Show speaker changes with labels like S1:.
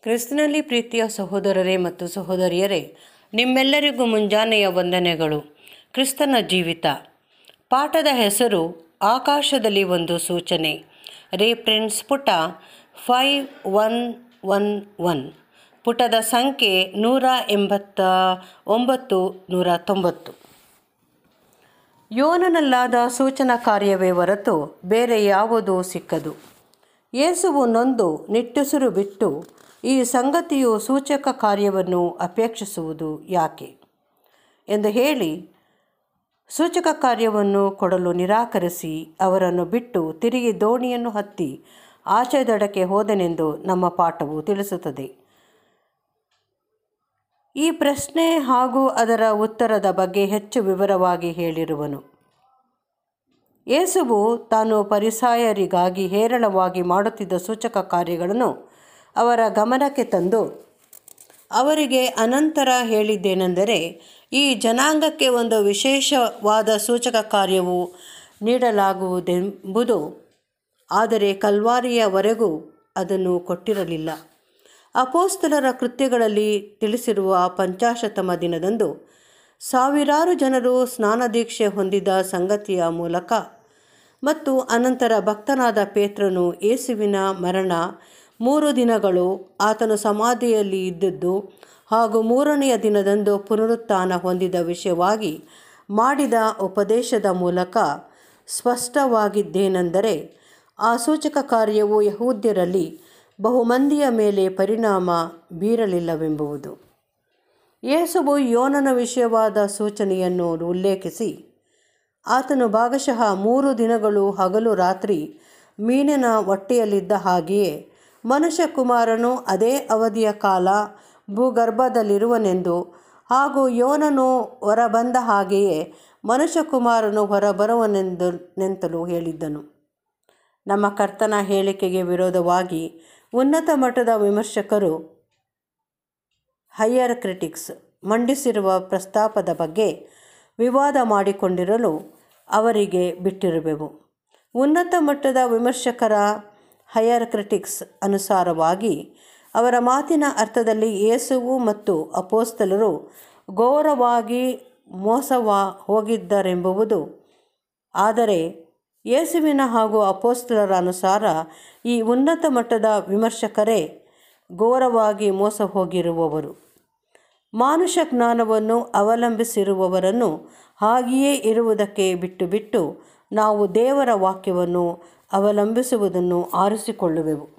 S1: ಕ್ರಿಸ್ತನಲ್ಲಿ ಪ್ರೀತಿಯ ಸಹೋದರರೇ ಮತ್ತು ಸಹೋದರಿಯರೇ ನಿಮ್ಮೆಲ್ಲರಿಗೂ ಮುಂಜಾನೆಯ ವಂದನೆಗಳು ಕ್ರಿಸ್ತನ ಜೀವಿತ ಪಾಠದ ಹೆಸರು ಆಕಾಶದಲ್ಲಿ ಒಂದು ಸೂಚನೆ ರೇಫ್ರೆನ್ಸ್ ಪುಟ ಫೈವ್ ಒನ್ ಒನ್ ಒನ್ ಪುಟದ ಸಂಖ್ಯೆ ನೂರ ಎಂಬತ್ತ ಒಂಬತ್ತು ನೂರ ತೊಂಬತ್ತು ಯೋನನಲ್ಲಾದ ಸೂಚನಾ ಕಾರ್ಯವೇ ಹೊರತು ಬೇರೆ ಯಾವುದೂ ಸಿಕ್ಕದು ಯೇಸುವು ನೊಂದು ನಿಟ್ಟುಸಿರು ಬಿಟ್ಟು ಈ ಸಂಗತಿಯು ಸೂಚಕ ಕಾರ್ಯವನ್ನು ಅಪೇಕ್ಷಿಸುವುದು ಯಾಕೆ ಎಂದು ಹೇಳಿ ಸೂಚಕ ಕಾರ್ಯವನ್ನು ಕೊಡಲು ನಿರಾಕರಿಸಿ ಅವರನ್ನು ಬಿಟ್ಟು ತಿರುಗಿ ದೋಣಿಯನ್ನು ಹತ್ತಿ ಆಚೆ ದಡಕ್ಕೆ ಹೋದನೆಂದು ನಮ್ಮ ಪಾಠವು ತಿಳಿಸುತ್ತದೆ ಈ ಪ್ರಶ್ನೆ ಹಾಗೂ ಅದರ ಉತ್ತರದ ಬಗ್ಗೆ ಹೆಚ್ಚು ವಿವರವಾಗಿ ಹೇಳಿರುವನು ಯೇಸುವು ತಾನು ಪರಿಸಾಯರಿಗಾಗಿ ಹೇರಳವಾಗಿ ಮಾಡುತ್ತಿದ್ದ ಸೂಚಕ ಕಾರ್ಯಗಳನ್ನು ಅವರ ಗಮನಕ್ಕೆ ತಂದು ಅವರಿಗೆ ಅನಂತರ ಹೇಳಿದ್ದೇನೆಂದರೆ ಈ ಜನಾಂಗಕ್ಕೆ ಒಂದು ವಿಶೇಷವಾದ ಸೂಚಕ ಕಾರ್ಯವು ನೀಡಲಾಗುವುದೆಂಬುದು ಆದರೆ ಕಲ್ವಾರಿಯವರೆಗೂ ಅದನ್ನು ಕೊಟ್ಟಿರಲಿಲ್ಲ ಅಪೋಸ್ತಲರ ಕೃತ್ಯಗಳಲ್ಲಿ ತಿಳಿಸಿರುವ ಪಂಚಾಶತಮ ದಿನದಂದು ಸಾವಿರಾರು ಜನರು ಸ್ನಾನದೀಕ್ಷೆ ಹೊಂದಿದ ಸಂಗತಿಯ ಮೂಲಕ ಮತ್ತು ಅನಂತರ ಭಕ್ತನಾದ ಪೇತ್ರನು ಯೇಸುವಿನ ಮರಣ ಮೂರು ದಿನಗಳು ಆತನು ಸಮಾಧಿಯಲ್ಲಿ ಇದ್ದದ್ದು ಹಾಗೂ ಮೂರನೆಯ ದಿನದಂದು ಪುನರುತ್ಥಾನ ಹೊಂದಿದ ವಿಷಯವಾಗಿ ಮಾಡಿದ ಉಪದೇಶದ ಮೂಲಕ ಸ್ಪಷ್ಟವಾಗಿದ್ದೇನೆಂದರೆ ಆ ಸೂಚಕ ಕಾರ್ಯವು ಯಹೂದ್ಯರಲ್ಲಿ ಬಹುಮಂದಿಯ ಮೇಲೆ ಪರಿಣಾಮ ಬೀರಲಿಲ್ಲವೆಂಬುದು ಯೇಸುವು ಯೋನನ ವಿಷಯವಾದ ಸೂಚನೆಯನ್ನು ಉಲ್ಲೇಖಿಸಿ ಆತನು ಭಾಗಶಃ ಮೂರು ದಿನಗಳು ಹಗಲು ರಾತ್ರಿ ಮೀನಿನ ಹೊಟ್ಟೆಯಲ್ಲಿದ್ದ ಹಾಗೆಯೇ ಮನುಷ್ಯಕುಮಾರನು ಅದೇ ಅವಧಿಯ ಕಾಲ ಭೂಗರ್ಭದಲ್ಲಿರುವನೆಂದು ಹಾಗೂ ಯೋನನು ಹೊರಬಂದ ಹಾಗೆಯೇ ಮನುಷ್ಯಕುಮಾರನು ಹೊರಬರುವನೆಂದು ನೆಂತಲೂ ಹೇಳಿದ್ದನು ನಮ್ಮ ಕರ್ತನ ಹೇಳಿಕೆಗೆ ವಿರೋಧವಾಗಿ ಉನ್ನತ ಮಟ್ಟದ ವಿಮರ್ಶಕರು ಹೈಯರ್ ಕ್ರಿಟಿಕ್ಸ್ ಮಂಡಿಸಿರುವ ಪ್ರಸ್ತಾಪದ ಬಗ್ಗೆ ವಿವಾದ ಮಾಡಿಕೊಂಡಿರಲು ಅವರಿಗೆ ಬಿಟ್ಟಿರುವೆವು ಉನ್ನತ ಮಟ್ಟದ ವಿಮರ್ಶಕರ ಹೈಯರ್ ಕ್ರಿಟಿಕ್ಸ್ ಅನುಸಾರವಾಗಿ ಅವರ ಮಾತಿನ ಅರ್ಥದಲ್ಲಿ ಯೇಸುವು ಮತ್ತು ಅಪೋಸ್ತಲರು ಘೋರವಾಗಿ ಮೋಸವಾ ಹೋಗಿದ್ದರೆಂಬುದು ಆದರೆ ಯೇಸುವಿನ ಹಾಗೂ ಅಪೋಸ್ತಲರ ಅನುಸಾರ ಈ ಉನ್ನತ ಮಟ್ಟದ ವಿಮರ್ಶಕರೇ ಘೋರವಾಗಿ ಮೋಸ ಹೋಗಿರುವವರು ಮಾನುಷ ಜ್ಞಾನವನ್ನು ಅವಲಂಬಿಸಿರುವವರನ್ನು ಹಾಗೆಯೇ ಇರುವುದಕ್ಕೆ ಬಿಟ್ಟು ಬಿಟ್ಟು ನಾವು ದೇವರ ವಾಕ್ಯವನ್ನು ಅವಲಂಬಿಸುವುದನ್ನು ಆರಿಸಿಕೊಳ್ಳುವೆವು